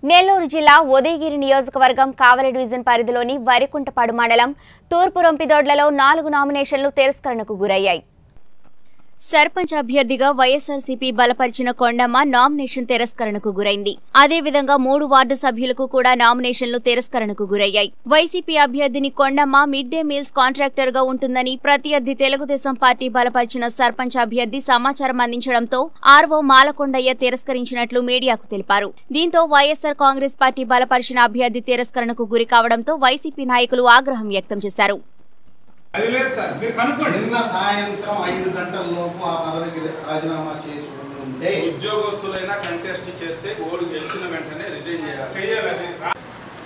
నెల్లూరు జిల్లా ఉదయగిరి నియోజకవర్గం కావలి డివిజన్ పరిధిలోని వరికుంటపాడు మండలం తూర్పు రొంపిదొడ్లలో నాలుగు నామినేషన్లు తిరస్కరణకు గురయ్యాయి సర్పంచ్ అభ్యర్థిగా వైఎస్ఆర్సీపీ బలపరిచిన కొండమ్మ నామినేషన్ తిరస్కరణకు గురైంది అదేవిధంగా మూడు వార్డు సభ్యులకు కూడా నామినేషన్లు తిరస్కరణకు గురయ్యాయి వైసీపీ అభ్యర్థిని Kondamma mid day meals contractor గా ఉంటుందని ప్రత్యర్థి తెలుగుదేశం పార్టీ బలపరిచిన సర్పంచ్ అభ్యర్థి సమాచారం అందించడంతో ఆర్వో మాలకొండయ్య తిరస్కరించినట్లు మీడియాకు తెలిపారు దీంతో వైఎస్ఆర్ కాంగ్రెస్ పార్టీ బలపరిచిన అభ్యర్థి తిరస్కరణకు గురి కావడంతో వైసీపీ నాయకులు ఆగ్రహం వ్యక్తం చేశారు అది లేదు సార్ మీరు కనుక్కోండి నిన్న సాయంత్రం ఐదు గంటల లోపు ఆ పదవికి రాజీనామా చేసి ఉంటే ఉద్యోగస్తులైనా కంటెస్ట్ చేస్తే ఓడి గెలిచిన వెంటనే రిజైన్ చేయాలి చెయ్యాలని రా-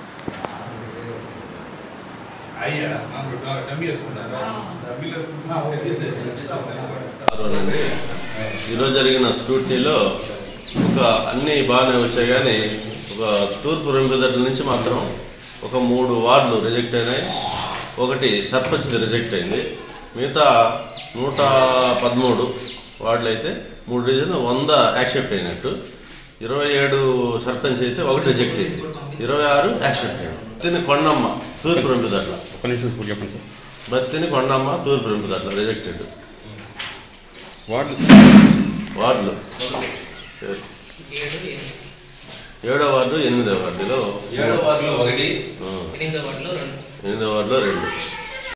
అయ్యా నాకు డ- డమ్మీ వేసుకున్నారా డమ్మీలు ఆ, వచ్చేసేది. వేసుకుంటారు నుండి ఈరోజు జరిగిన స్క్రూట్నీలో ఒక అన్నీ బాగానే వచ్చాయి కానీ ఒక తూర్పు రెండుదట్ల నుంచి మాత్రం ఒక మూడు వార్డులు రిజెక్ట్ అయినాయి ఒకటి సర్పంచ్ది రిజెక్ట్ అయింది మిగతా నూట పదమూడు వార్డులు అయితే మూడు డివిజన్ వంద యాక్సెప్ట్ అయినట్టు ఇరవై ఏడు సర్పంచ్ అయితే ఒకటి రిజెక్ట్ అయింది ఇరవై ఆరు యాక్సెప్ట్ అయింది బత్తిని కొండమ్మ తూర్పు రెండుదట్ల ఒక నిమిషం స్కూల్ చెప్పండి సార్ బత్తిని కొండమ్మ తూర్పు రెండుదట్ల రిజెక్టెడ్ వార్డు వార్డులు ఏడో వార్డు ఎనిమిదో వార్డులో ఏడో వార్డులో ఒకటి ఆ, ఎనిమిదో వార్డులో రెండు ఎనిమిదో వార్డులో రెండు